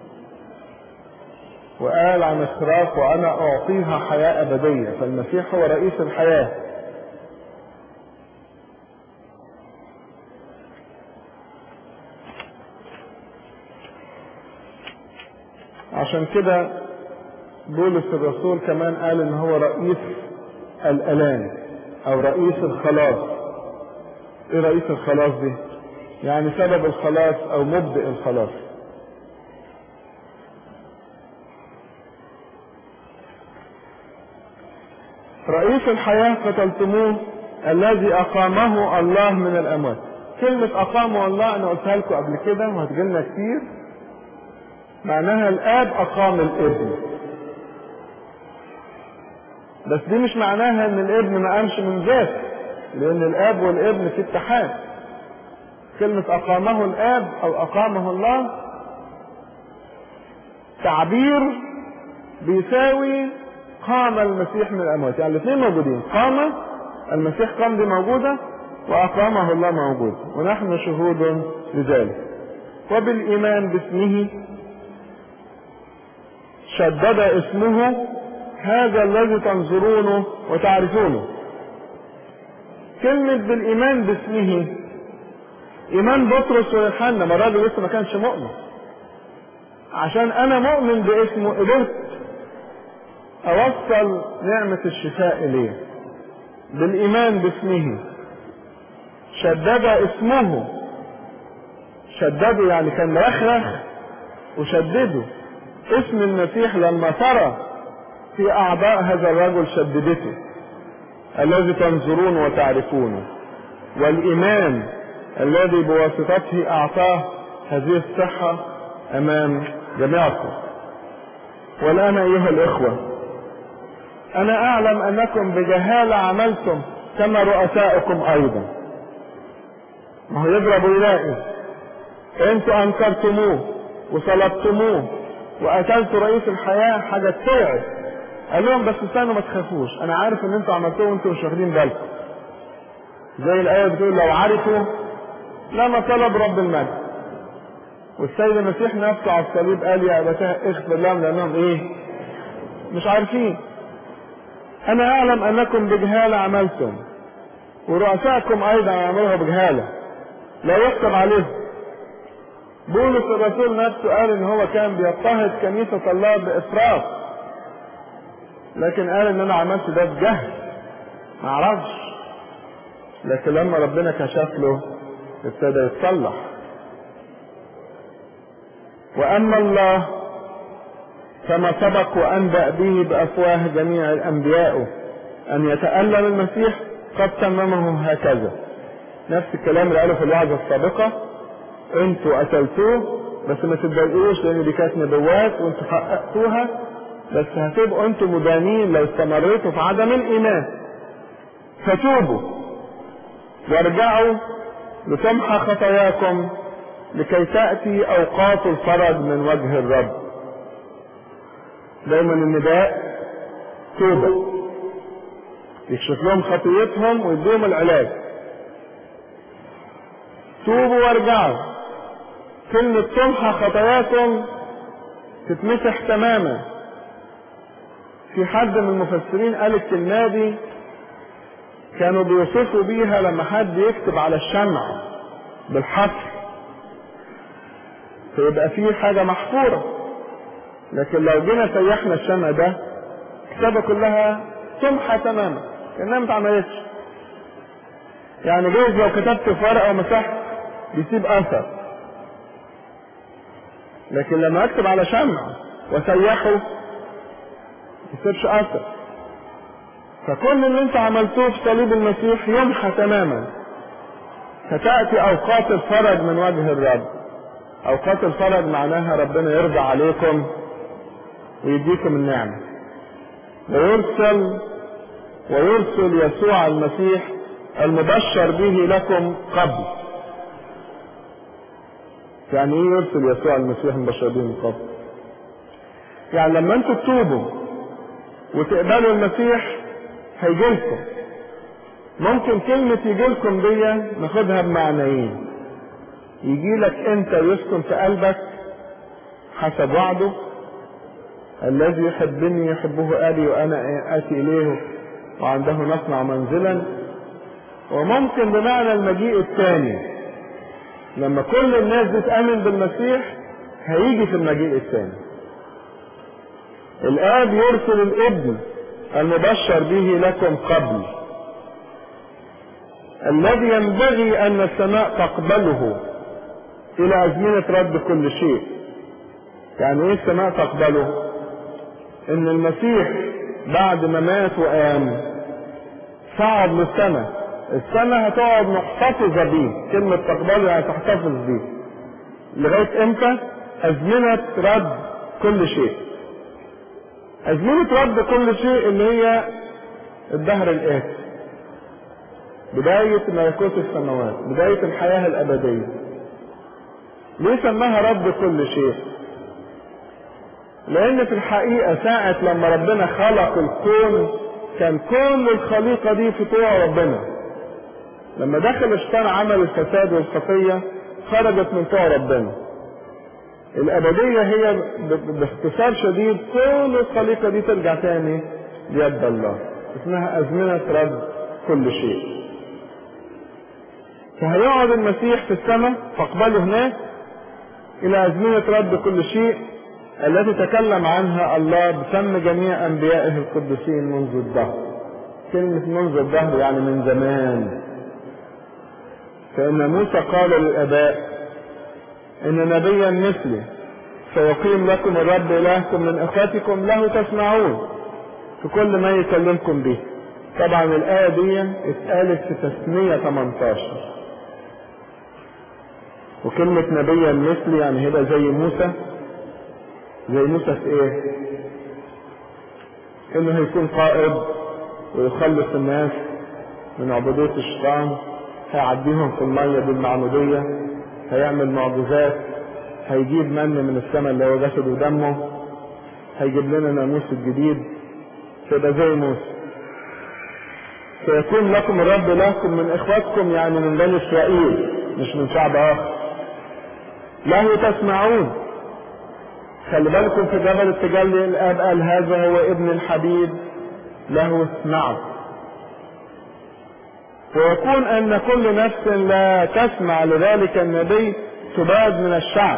وقال عن الصراط وأنا أعطيها حياة أبدية فالمسيح هو رئيس الحياة عشان كده بولس الرسول كمان قال ان هو رئيس الالام او رئيس الخلاص ايه رئيس الخلاص دي يعني سبب الخلاص او مبدئ الخلاص رئيس الحياة قتلتموه الذي أقامه الله من الأموات كلمة أقامه الله أنا قلتها لكم قبل كده وهتجيلنا كتير معناها الآب أقام الابن بس دي مش معناها إن الابن ما قامش من ذاته لأن الآب والابن في اتحاد كلمة أقامه الآب أو أقامه الله تعبير بيساوي قام المسيح من الأموات يعني الاثنين موجودين قام المسيح قام دي موجودة وأقامه الله موجود ونحن شهود لذلك وبالإيمان باسمه شدد اسمه هذا الذي تنظرونه وتعرفونه كلمة بالإيمان باسمه إيمان بطرس ويوحنا ما الراجل لسه ما كانش مؤمن عشان أنا مؤمن باسمه قدرت أوصل نعمة الشفاء إليه بالإيمان باسمه شدد اسمه شدده يعني كان مرخرخ وشدده اسم المسيح لما ترى في أعضاء هذا الرجل شددته الذي تنظرون وتعرفونه والإيمان الذي بواسطته أعطاه هذه الصحة أمام جميعكم والآن أيها الإخوة أنا أعلم أنكم بجهالة عملتم كما رؤساؤكم أيضا ما هو يضرب يلاقي انتوا أنكرتموه وصلبتموه وقتلتوا رئيس الحياة حاجة ترعب قال لهم بس استنوا ما تخافوش أنا عارف إن انتوا عملتوه وانتوا مش واخدين بالكم زي الآية بتقول لو عرفوا لما طلب رب المجد والسيد المسيح نفسه على الصليب قال يا أبتاه اغفر لهم لأنهم إيه؟ مش عارفين أنا أعلم أنكم بجهالة عملتم ورؤسائكم أيضا عملوها بجهالة لا يحسب عليهم بولس الرسول نفسه قال إن هو كان بيضطهد كنيسة الله بإفراط لكن قال إن أنا عملت ده بجهل ما أعرفش لكن لما ربنا كشف له ابتدى يتصلح وأما الله كما سبق وأنبأ به بأفواه جميع الأنبياء أن يتألم المسيح قد تممه هكذا نفس الكلام اللي قاله في الوعظة السابقة انتوا قتلتوه بس ما تتضايقوش لان دي كانت نبوات وانتوا حققتوها بس هتبقوا انتوا مدانين لو استمريتوا في عدم الايمان فتوبوا وارجعوا لتمحى خطاياكم لكي تأتي أوقات الفرج من وجه الرب دايما النداء توبة يكشف لهم خطيتهم ويديهم العلاج توبوا وارجعوا كلمة تمحى خطاياكم تتمسح تماما في حد من المفسرين قال الكلمة دي كانوا بيوصفوا بيها لما حد يكتب على الشمع بالحفر فيبقى فيه حاجة محفورة لكن لو جينا سيحنا الشمع ده الكتابة كلها تمحى تماما كأنها ما اتعملتش يعني جايز لو كتبت في ورقة ومسحت بيسيب أثر لكن لما أكتب على شمع وسيحه ما يسيبش أثر فكل اللي انت عملتوه في صليب المسيح يمحى تماما فتأتي أوقات الفرج من وجه الرب أوقات الفرج معناها ربنا يرضى عليكم ويديكم النعمة ويرسل ويرسل يسوع المسيح المبشر به لكم قبل يعني ايه يرسل يسوع المسيح المبشر به من قبل يعني لما انتوا تتوبوا وتقبلوا المسيح هيجيلكم ممكن كلمة يجيلكم دي ناخدها بمعنيين يجيلك انت ويسكن في قلبك حسب وعده الذي يحبني يحبه آلي وأنا آتي إليه وعنده نصنع منزلا وممكن بمعنى المجيء الثاني لما كل الناس دي تآمن بالمسيح هيجي في المجيء الثاني الآب يرسل الابن المبشر به لكم قبل الذي ينبغي أن السماء تقبله إلى أزمنة رد كل شيء يعني إيه السماء تقبله إن المسيح بعد ما مات وقام صعد للسماء السماء هتقعد محتفظة بيه كلمة تقبله يعني تحتفظ بيه لغاية امتى أزمنة رد كل شيء أزمنة رد كل شيء اللي هي الدهر الآتي بداية ملكوت السماوات بداية الحياة الأبدية ليه سماها رب كل شيء لأن في الحقيقة ساعة لما ربنا خلق الكون كان كل الخليقة دي في طوع ربنا لما دخل الشيطان عمل الفساد والخطية خرجت من طوع ربنا الأبدية هي باختصار شديد كل الخليقة دي ترجع تاني ليد الله اسمها أزمنة رد كل شيء فهيقعد المسيح في السماء فاقبله هناك إلى أزمنة رد كل شيء التي تكلم عنها الله بفم جميع أنبيائه القديسين منذ الدهر كلمة منذ الدهر يعني من زمان فإن موسى قال للآباء إن نبيا مثلي سيقيم لكم الرب إلهكم من إخوتكم له تسمعون في كل ما يكلمكم به طبعا الآية دي اتقالت في تثنية 18 وكلمة نبيا مثلي يعني هيبقى زي موسى زي موسى في ايه انه هيكون قائد ويخلص الناس من عبودية الشيطان هيعديهم في المية بالمعمودية هيعمل معجزات هيجيب من من السماء اللي هو جسد ودمه هيجيب لنا ناموس الجديد فيبقى زي موسى سيكون لكم الرب لكم من اخواتكم يعني من بني اسرائيل مش من شعب اخر له تسمعون خلي بالكم في جبل التجلي الاب قال هذا هو ابن الحبيب له اسمعوا ويكون ان كل نفس لا تسمع لذلك النبي تباد من الشعب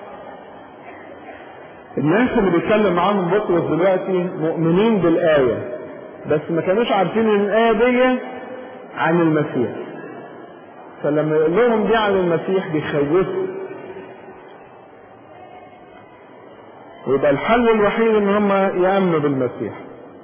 الناس اللي بيتكلم معاهم بطرس دلوقتي مؤمنين بالآية بس ما كانوش عارفين ان الآية دي عن المسيح فلما يقول لهم دي عن المسيح بيخوفوا ويبقى الحل الوحيد ان هم يامنوا بالمسيح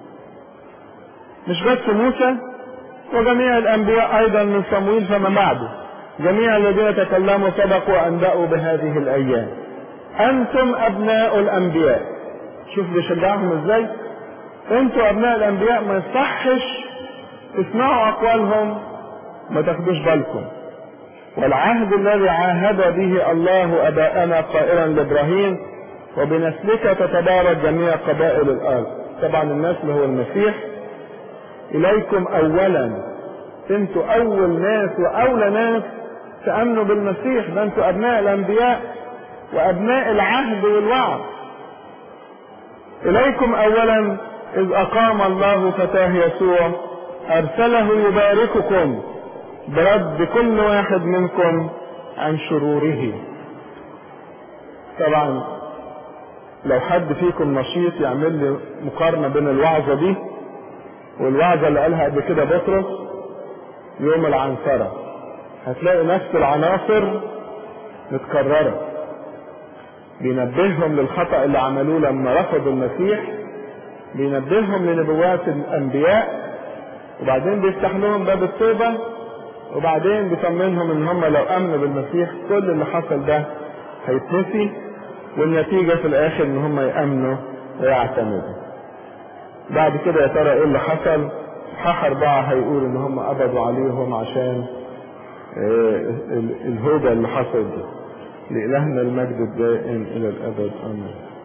مش بس موسى وجميع الانبياء ايضا من صمويل فما بعده جميع الذين تكلموا سبقوا وانبأوا بهذه الايام انتم ابناء الانبياء شوف بيشجعهم ازاي انتم ابناء الانبياء ما يصحش تسمعوا اقوالهم ما تاخدوش بالكم والعهد الذي عاهد به الله اباءنا قائلا لابراهيم وبنسلك تتبارك جميع قبائل الارض طبعا النسل هو المسيح اليكم اولا انتوا اول ناس واولى ناس تامنوا بالمسيح ده انتوا ابناء الانبياء وابناء العهد والوعد اليكم اولا اذ اقام الله فتاه يسوع ارسله يبارككم برد كل واحد منكم عن شروره طبعا لو حد فيكم نشيط يعمل لي مقارنة بين الوعظة دي والوعظة اللي قالها قبل كده بطرس يوم العنصرة هتلاقي نفس العناصر متكررة بينبههم للخطأ اللي عملوه لما رفضوا المسيح بينبههم لنبوات الأنبياء وبعدين بيفتح لهم باب التوبة وبعدين بيطمنهم ان هم لو امنوا بالمسيح كل اللي حصل ده هيتنسي والنتيجة في الاخر ان هم يامنوا ويعتمدوا بعد كده يا ترى ايه اللي حصل صح اربعة هيقول ان هم قبضوا عليهم عشان الهوجة اللي حصل دي لإلهنا المجد الدائم إلى الأبد آمين